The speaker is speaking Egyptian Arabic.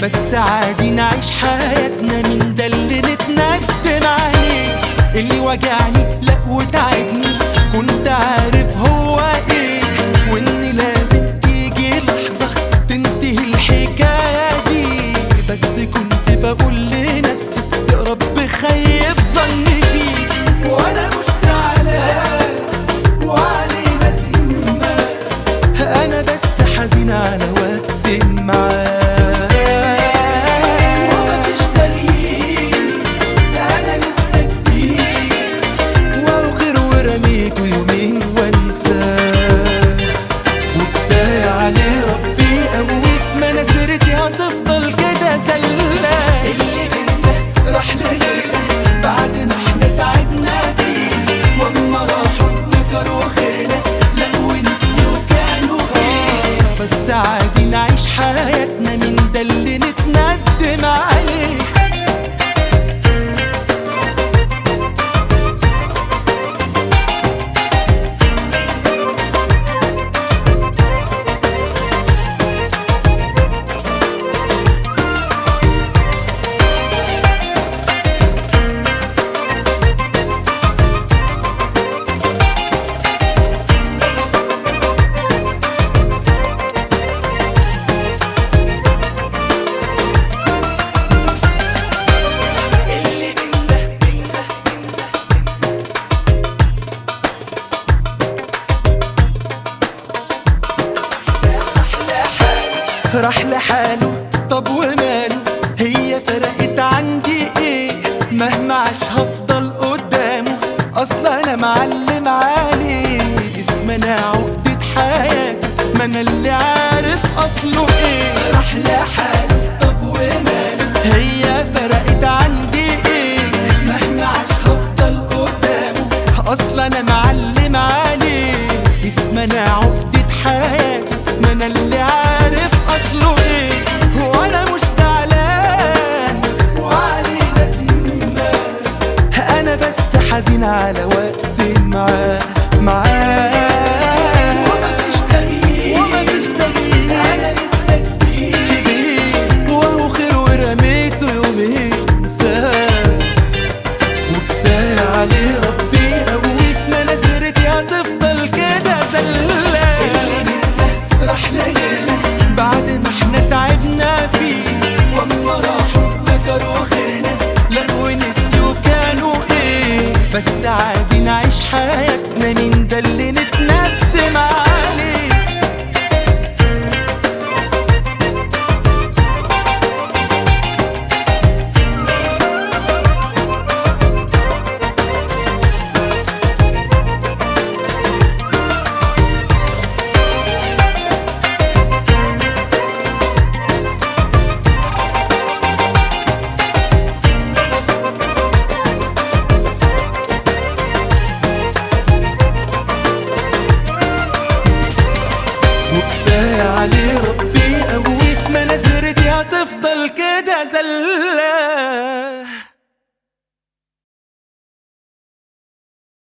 بس عادي نعيش حياتنا من ده اللي نتندم عليه اللي وجعني لا وتعبني كنت عارف هو ايه وان لازم تيجي لحظة تنتهي الحكاية دي بس كنت بقول لنفسي يا رب خيب ظني فيه وانا مش زعلان وعلينا ندمان انا بس حزين على وقت معاه ومفيش تغيير انا لسه جديد واخر ورميته يومين وانساه وكفايه عليه ربي قويت ما انا سيرتي هتفضل كده زلة اللي بينا راح لغيرنا بعد ما احنا تعبنا فيه واما راحوا نكروا خيرنا لا ونسيوا كانوا ايه بس عادي نعيش حياتنا من ده اللي نتندم عليه راح لحاله طب وماله هي فرقت عندي ايه مهما عاش هفضل قدامه اصلا انا معلم عليه اسمنا عقدة حياته ما انا اللي عارف اصله ايه راح لحاله طب وماله هي فرقت عندي ايه مهما عاش هفضل قدامه اصلا انا معلم عليه اسمنا عقدة حياته ما انا اللي عارف اصله ايه وانا مش زعلان وعلينا ندمان انا بس حزين على وقت معاه معاه ومفيش تغيير ومفيش تغيير انا لسه جديد وهو خير ورميته يومين ساب وكفايه عليه ربي قويت ما انا سيرتي هتفضل كده زلة اللي منا راح لغيرنا بعد ما احنا تعبنا فيه واما راحوا نكروا خيرنا لا ونسيوا كانوا ايه بس عادي نعيش حياتنا من ده اللي نتندم عليه وكفايه عليه ربي قويت ما انا سيرتي هتفضل كده زلة